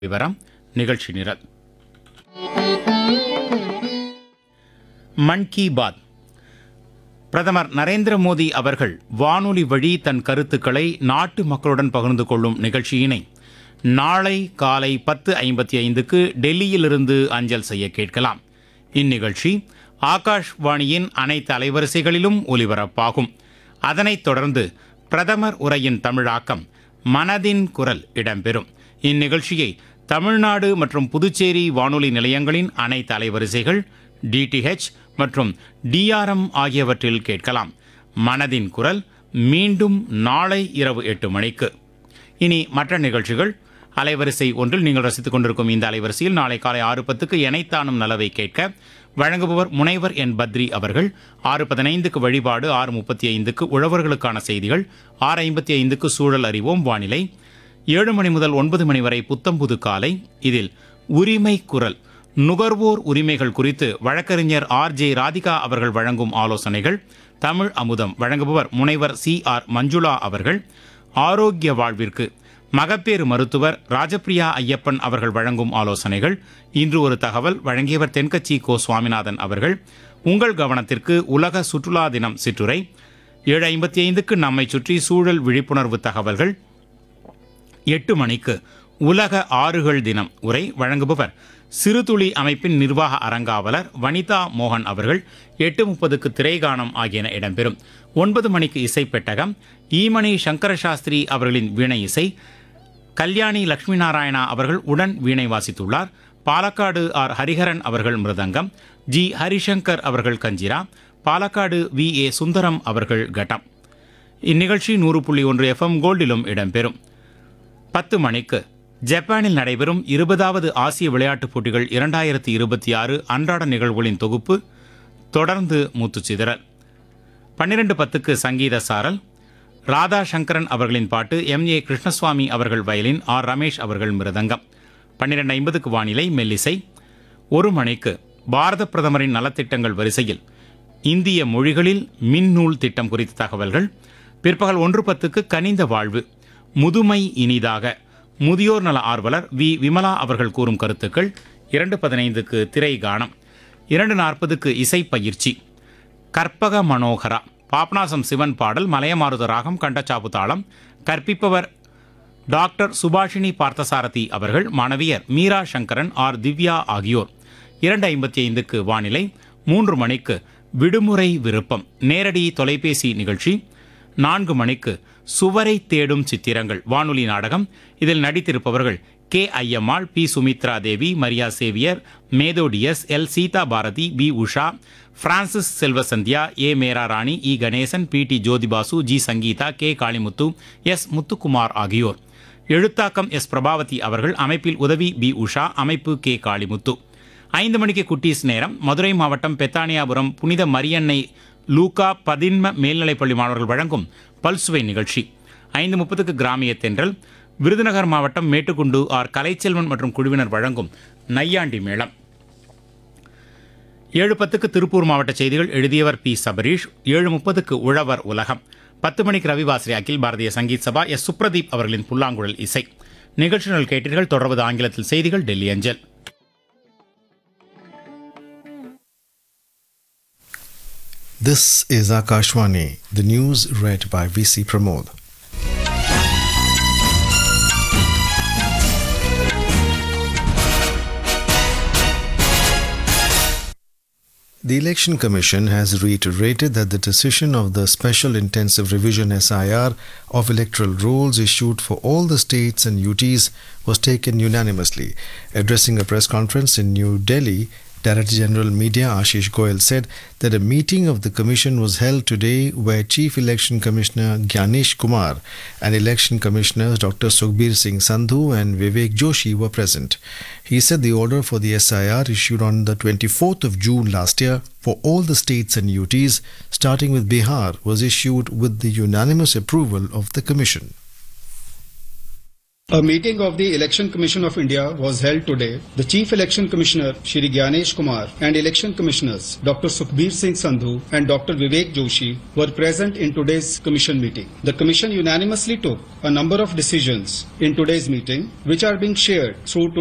விவரம் நிகழ்ச்சி நிரல் மன் கி பாத் பிரதமர் நரேந்திர மோடி அவர்கள் வானொலி வழி தன் கருத்துக்களை நாட்டு மக்களுடன் பகிர்ந்து கொள்ளும் நிகழ்ச்சியினை நாளை காலை பத்து ஐம்பத்தி ஐந்துக்கு டெல்லியிலிருந்து அஞ்சல் செய்ய கேட்கலாம் இந்நிகழ்ச்சி ஆகாஷ்வாணியின் அனைத்து அலைவரிசைகளிலும் ஒலிபரப்பாகும் அதனைத் தொடர்ந்து பிரதமர் உரையின் தமிழாக்கம் மனதின் குரல் இடம்பெறும் இந்நிகழ்ச்சியை தமிழ்நாடு மற்றும் புதுச்சேரி வானொலி நிலையங்களின் அனைத்து அலைவரிசைகள் டிடிஹெச் மற்றும் டிஆர்எம் ஆகியவற்றில் கேட்கலாம் மனதின் குரல் மீண்டும் நாளை இரவு எட்டு மணிக்கு இனி மற்ற நிகழ்ச்சிகள் அலைவரிசை ஒன்றில் நீங்கள் ரசித்துக் கொண்டிருக்கும் இந்த அலைவரிசையில் நாளை காலை ஆறு பத்துக்கு எனைத்தானும் நலவை கேட்க வழங்குபவர் முனைவர் என் பத்ரி அவர்கள் ஆறு பதினைந்துக்கு வழிபாடு ஆறு முப்பத்தி ஐந்துக்கு உழவர்களுக்கான செய்திகள் ஆறு ஐம்பத்தி ஐந்துக்கு சூழல் அறிவோம் வானிலை ஏழு மணி முதல் ஒன்பது மணி வரை புத்தம்புது காலை இதில் உரிமை குரல் நுகர்வோர் உரிமைகள் குறித்து வழக்கறிஞர் ஆர் ஜே ராதிகா அவர்கள் வழங்கும் ஆலோசனைகள் தமிழ் அமுதம் வழங்குபவர் முனைவர் சி ஆர் மஞ்சுளா அவர்கள் ஆரோக்கிய வாழ்விற்கு மகப்பேறு மருத்துவர் ராஜப்பிரியா ஐயப்பன் அவர்கள் வழங்கும் ஆலோசனைகள் இன்று ஒரு தகவல் வழங்கியவர் தென்கட்சி கோ சுவாமிநாதன் அவர்கள் உங்கள் கவனத்திற்கு உலக சுற்றுலா தினம் சிற்றுரை ஏழு ஐம்பத்தி ஐந்துக்கு நம்மை சுற்றி சூழல் விழிப்புணர்வு தகவல்கள் எட்டு மணிக்கு உலக ஆறுகள் தினம் உரை வழங்குபவர் சிறுதுளி அமைப்பின் நிர்வாக அரங்காவலர் வனிதா மோகன் அவர்கள் எட்டு முப்பதுக்கு திரைகானம் ஆகியன இடம்பெறும் ஒன்பது மணிக்கு இசை பெட்டகம் ஈமணி சங்கர சாஸ்திரி அவர்களின் வீணை இசை கல்யாணி லட்சுமி நாராயணா அவர்கள் உடன் வீணை வாசித்துள்ளார் பாலக்காடு ஆர் ஹரிஹரன் அவர்கள் மிருதங்கம் ஜி ஹரிசங்கர் அவர்கள் கஞ்சிரா பாலக்காடு வி ஏ சுந்தரம் அவர்கள் கட்டம் இந்நிகழ்ச்சி நூறு புள்ளி ஒன்று எஃப்எம் கோல்டிலும் இடம்பெறும் பத்து மணிக்கு ஜப்பானில் நடைபெறும் இருபதாவது ஆசிய விளையாட்டுப் போட்டிகள் இரண்டாயிரத்தி இருபத்தி ஆறு அன்றாட நிகழ்வுகளின் தொகுப்பு தொடர்ந்து மூத்துச்சிதறல் பன்னிரண்டு பத்துக்கு சங்கீத சாரல் ராதா சங்கரன் அவர்களின் பாட்டு எம் ஏ கிருஷ்ணசுவாமி அவர்கள் வயலின் ஆர் ரமேஷ் அவர்கள் மிருதங்கம் பன்னிரண்டு ஐம்பதுக்கு வானிலை மெல்லிசை ஒரு மணிக்கு பாரத பிரதமரின் நலத்திட்டங்கள் வரிசையில் இந்திய மொழிகளில் மின்னூல் திட்டம் குறித்த தகவல்கள் பிற்பகல் ஒன்று பத்துக்கு கனிந்த வாழ்வு முதுமை இனிதாக முதியோர் நல ஆர்வலர் வி விமலா அவர்கள் கூறும் கருத்துக்கள் இரண்டு பதினைந்துக்கு திரை கானம் இரண்டு நாற்பதுக்கு இசை பயிற்சி கற்பக மனோகரா பாபநாசம் சிவன் பாடல் மலையமாருத ராகம் கண்டச்சாப்பு தாளம் கற்பிப்பவர் டாக்டர் சுபாஷினி பார்த்தசாரதி அவர்கள் மாணவியர் மீரா சங்கரன் ஆர் திவ்யா ஆகியோர் இரண்டு ஐம்பத்தி ஐந்துக்கு வானிலை மூன்று மணிக்கு விடுமுறை விருப்பம் நேரடி தொலைபேசி நிகழ்ச்சி நான்கு மணிக்கு சுவரை தேடும் சித்திரங்கள் வானொலி நாடகம் இதில் நடித்திருப்பவர்கள் K Ayyammal P Sumitra Devi Maria Xavier Methodius L Seetha Bharathi P Usha Francis Selvasandhya A Meera Rani E Ganesan P T Jyothibasu G Sangeetha K Kalimuthu S Muthukumar ஆகியோர் எழுத்தாக்கம் எஸ் பிரபாவதி அவர்கள் அமைப்பில் உதவி பி உஷா அமைப்பு கே காளிமுத்து ஐந்து மணிக்கு குட்டீஸ் நேரம் மதுரை மாவட்டம் பெத்தானியாபுரம் புனித மரியன்னை லூகா பதின்ம மேல்நிலைப்பள்ளி மாணவர்கள் வழங்கும் பல்சுவை நிகழ்ச்சி ஐந்து முப்பதுக்கு கிராமிய தென்றல் விருதுநகர் மாவட்டம் மேட்டுக்குண்டு ஆர் கலைச்செல்வன் மற்றும் குழுவினர் வழங்கும் நையாண்டி மேளம் ஏழு பத்துக்கு திருப்பூர் மாவட்ட செய்திகள் எழுதியவர் பி சபரீஷ் ஏழு முப்பதுக்கு உழவர் உலகம் பத்து மணிக்கு ரவிவாசரி அகில் பாரதிய சங்கீத் சபா எஸ் சுப்ரதீப் அவர்களின் புல்லாங்குழல் இசை நிகழ்ச்சிகள் கேட்டீர்கள் தொடர்வது ஆங்கிலத்தில் செய்திகள் டெல்லி அஞ்சல் This is Akashwani, the news read by VC Pramod. The Election Commission has reiterated that the decision of the Special Intensive Revision SIR of electoral rolls issued for all the states and UTs was taken unanimously. Addressing a press conference in New Delhi, Director General Media Ashish Goyal said that a meeting of the Commission was held today where Chief Election Commissioner Gyanesh Kumar and Election Commissioners Dr. Sukhbir Singh Sandhu and Vivek Joshi were present. He said the order for the SIR issued on the 24th of June last year for all the states and UTs, starting with Bihar, was issued with the unanimous approval of the Commission. A meeting of the Election Commission of India was held today. The Chief Election Commissioner, Shri Gyanesh Kumar, and Election Commissioners, Dr. Sukhbir Singh Sandhu and Dr. Vivek Joshi, were present in today's Commission meeting. The Commission unanimously took a number of decisions in today's meeting, which are being shared through